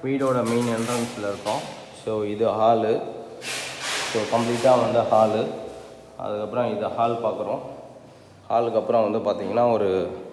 வீடோட main என்ட்ரன்ஸில் இருக்கோம் so இது ஹாலு ஸோ கம்ப்ளீட்டாக வந்து ஹாலு அதுக்கப்புறம் இது ஹால் பார்க்குறோம் ஹாலுக்கு அப்புறம் வந்து பார்த்திங்கன்னா ஒரு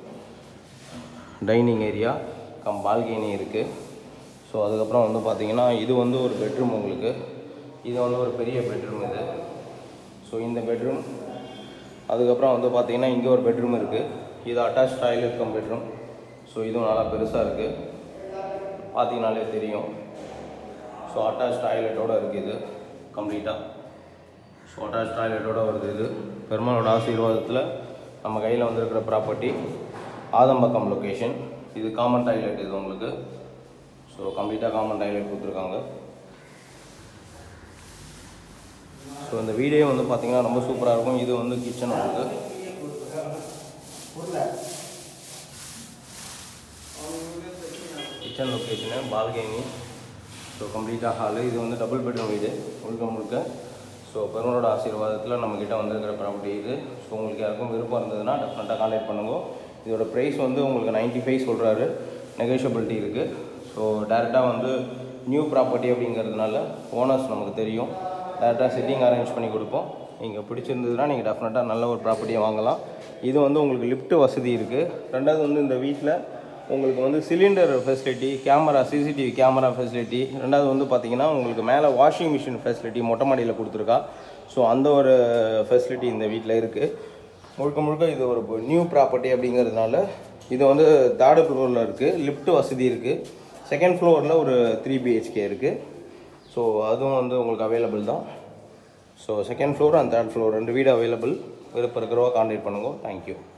டைனிங் ஏரியா கம் பால்கனி இருக்குது ஸோ அதுக்கப்புறம் வந்து பார்த்திங்கன்னா இது வந்து ஒரு பெட்ரூம் உங்களுக்கு இது வந்து ஒரு பெரிய பெட்ரூம் இது ஸோ இந்த பெட்ரூம் அதுக்கப்புறம் வந்து பார்த்திங்கன்னா இங்கே ஒரு பெட்ரூம் இருக்குது இது attach toilet cum bedroom so இதுவும் நல்லா பெருசாக இருக்குது பார்த்தீங்கனாலே தெரியும் ஸோ அட்டாச் டாய்லெட்டோடு இருக்குது இது கம்ப்ளீட்டாக ஸோ அட்டாச் டாய்லெட்டோட வருது இது பெருமாளோட ஆசீர்வாதத்தில் நம்ம கையில் வந்திருக்கிற ப்ராப்பர்ட்டி ஆதம்பக்கம் லொக்கேஷன் இது காமன் டாய்லெட் இது உங்களுக்கு ஸோ கம்ப்ளீட்டாக காமன் டாய்லெட் கொடுத்துருக்காங்க ஸோ இந்த வீடியோ வந்து பார்த்தீங்கன்னா ரொம்ப சூப்பராக இருக்கும் இது வந்து கிச்சன் உங்களுக்கு கிச்சன் லொக்கேஷனு பால்கனி ஸோ கம்ப்ளீட்டாக ஹாலு இது வந்து டபுள் பெட்ரூம் வீடு முழுக்க முழுக்க ஸோ பெருமளோட ஆசீர்வாதத்தில் நம்மக்கிட்ட வந்திருக்கிற ப்ராப்பர்ட்டி இது ஸோ உங்களுக்கு யாருக்கும் விருப்பம் இருந்ததுன்னா டெஃபினட்டாக கான்டாக்ட் பண்ணுங்க இதோட ப்ரைஸ் வந்து உங்களுக்கு 95 ஃபைவ் சொல்கிறாரு நெகோஷியபிலிட்டி இருக்குது ஸோ டேரெக்டாக வந்து நியூ ப்ராப்பர்ட்டி அப்படிங்கிறதுனால ஓனர்ஸ் நமக்கு தெரியும் டேரெக்டாக சிட்டிங் அரேஞ்ச் பண்ணி கொடுப்போம் நீங்கள் பிடிச்சிருந்ததுன்னா நீங்கள் டெஃபினட்டாக நல்ல ஒரு ப்ராப்பர்ட்டியை வாங்கலாம் இது வந்து உங்களுக்கு லிஃப்ட் வசதி இருக்குது ரெண்டாவது வந்து இந்த வீட்டில் உங்களுக்கு வந்து cylinder facility camera CCTV camera facility ரெண்டாவது வந்து பார்த்தீங்கன்னா உங்களுக்கு மேலே வாஷிங் மிஷின் ஃபெசிலிட்டி மொட்டை மாடியில் கொடுத்துருக்கா ஸோ அந்த ஒரு ஃபெசிலிட்டி இந்த வீட்டில் இருக்குது முழுக்க முழுக்க இது ஒரு நியூ ப்ராப்பர்ட்டி அப்படிங்கிறதுனால இது வந்து தேர்டு ஃப்ளோரில் இருக்குது லிஃப்ட் வசதி இருக்குது செகண்ட் ஃப்ளோரில் ஒரு த்ரீ பிஹெச்கே இருக்குது ஸோ அதுவும் வந்து உங்களுக்கு அவைலபிள் தான் so second floor and third floor ரெண்டு வீடு அவைலபிள் விருப்பம் இருக்கிறவா கான்டாக்ட் பண்ணுங்க தேங்க்யூ